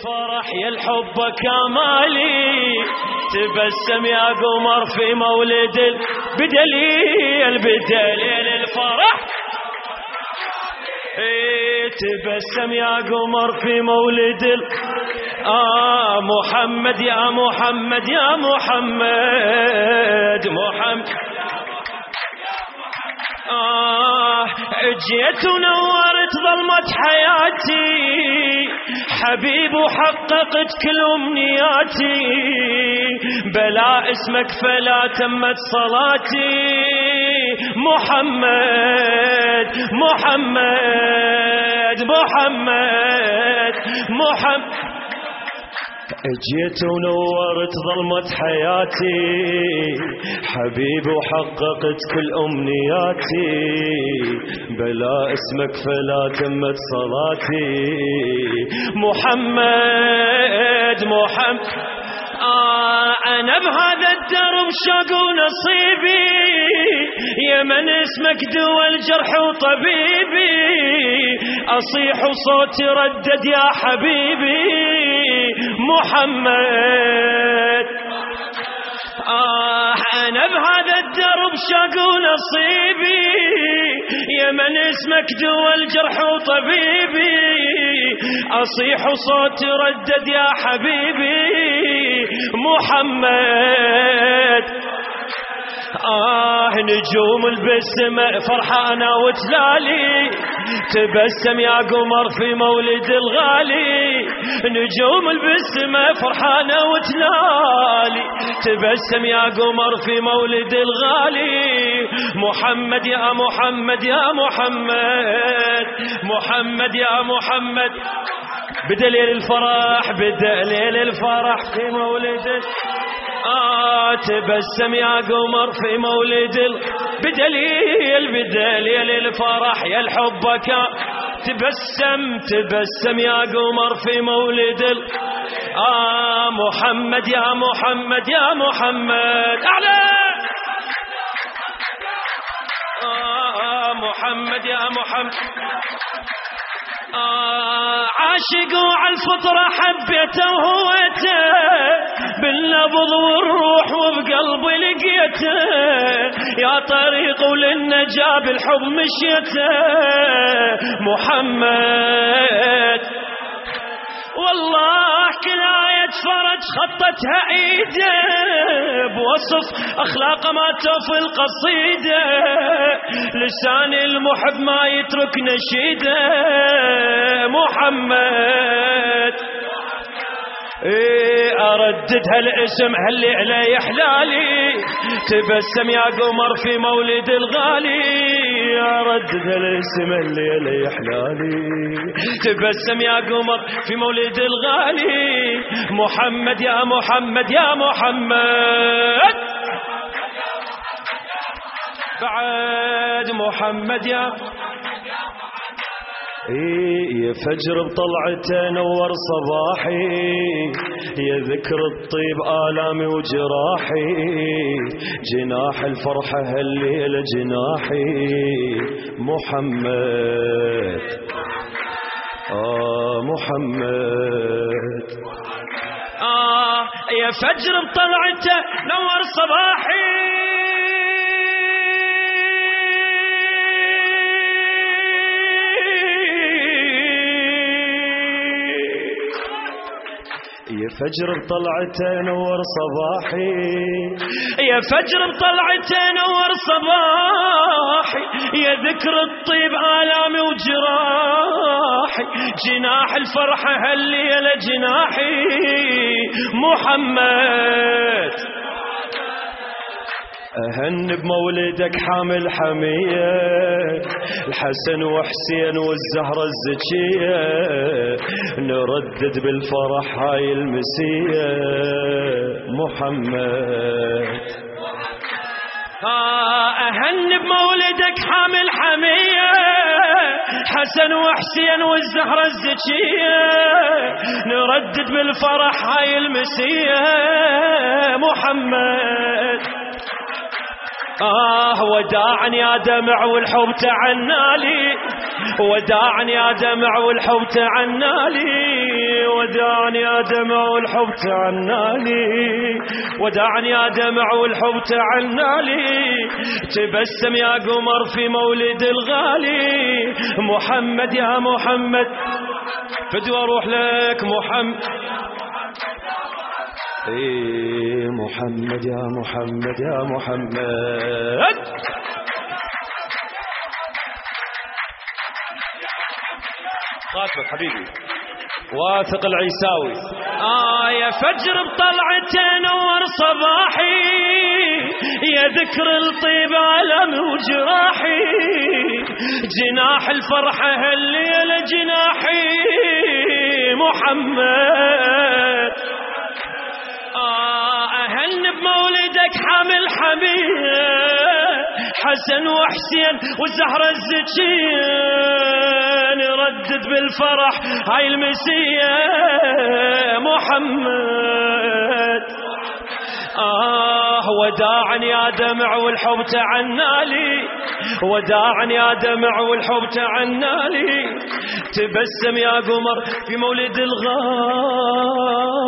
الفرح يا الحب كمالي تبسم يا قمر في مولد بدليل بدليل الفرح إيه، تبسم يا قمر في مولد آه محمد يا محمد يا محمد محمد آه جيت ونورت ظلمة حياتي حبيب وحققت كل أمنياتي بلا اسمك فلا تمت صلاتي محمد محمد محمد محمد اجيت ونورت ظلمة حياتي حبيب وحققت كل امنياتي بلا اسمك فلا تمت صلاتي محمد محمد آه أنا بهذا الدرب شوق ونصيبي يا من اسمك دوا الجرح وطبيبي أصيح وصوتي ردد يا حبيبي محمد آه أنا بهذا الدرب شاق ونصيبي يا من اسمك دوا الجرح وطبيبي أصيح وصوتي ردد يا حبيبي محمد آه نجوم البسمة فرحانة وتلالي تبسم يا قمر في مولد الغالي نجوم البسمة فرحانة وتلالي تبسم يا قمر في مولد الغالي محمد يا محمد يا محمد محمد يا محمد بدليل الفرح بدليل الفرح في مولد آه تبسم يا قمر في مولد بدليل بدليل الفرح يا الحب تبسم تبسم يا قمر في مولد آه محمد يا محمد يا محمد أعلى آه محمد يا محمد آه عاشق وعلى الفطرة حبيته وهويته بالنبض والروح وبقلبي لقيته يا طريق وللنجاة بالحب مشيته محمد والله كل آية فرج خطتها ايده بوصف اخلاقه ما توفي القصيدة لسان المحب ما يترك نشيده محمد ايه اردد هالاسم هاللي علي حلالي تبسم يا قمر في مولد الغالي اردد هالاسم اللي علي حلالي تبسم يا قمر في مولد الغالي محمد يا محمد يا محمد بعد محمد يا إيه، يا فجر بطلعته نور صباحي يا ذكر الطيب آلامي وجراحي جناح الفرحة هالليلة جناحي محمد آه محمد آه يا فجر بطلعته نور صباحي يا فجر بطلعته نور صباحي يا فجر بطلعته نور صباحي يا ذكر الطيب آلامي وجراحي جناح الفرحة هالليلة جناحي محمد أهن بمولدك حامل حمية الحسن وحسين والزهرة الزكية نردد بالفرح هاي المسية محمد أهن بمولدك حامل حمية حسن وحسين والزهرة الزكية نردد بالفرح هاي المسية محمد آه وداعا يا دمع والحب تعنالي وداعا يا دمع والحب تعنالي وداعا يا دمع والحب تعنالي وداعا يا دمع والحب تعنالي تبسم يا قمر في مولد الغالي محمد يا محمد فدوى اروح لك محمد ايه محمد يا محمد يا محمد خاطبك حبيبي واثق العيساوي آه يا فجر بطلعته نور صباحي يا ذكر الطيب علم وجراحي جناح الفرحة هالليلة جناحي محمد آه أهل بمولدك حامل حميه حسن وحسين والزهرة الزكية نردد بالفرح هاي المسية محمد آه وداعا يا دمع والحب تعنالي وداعا يا دمع والحب تعنالي تبسم يا قمر في مولد الغالي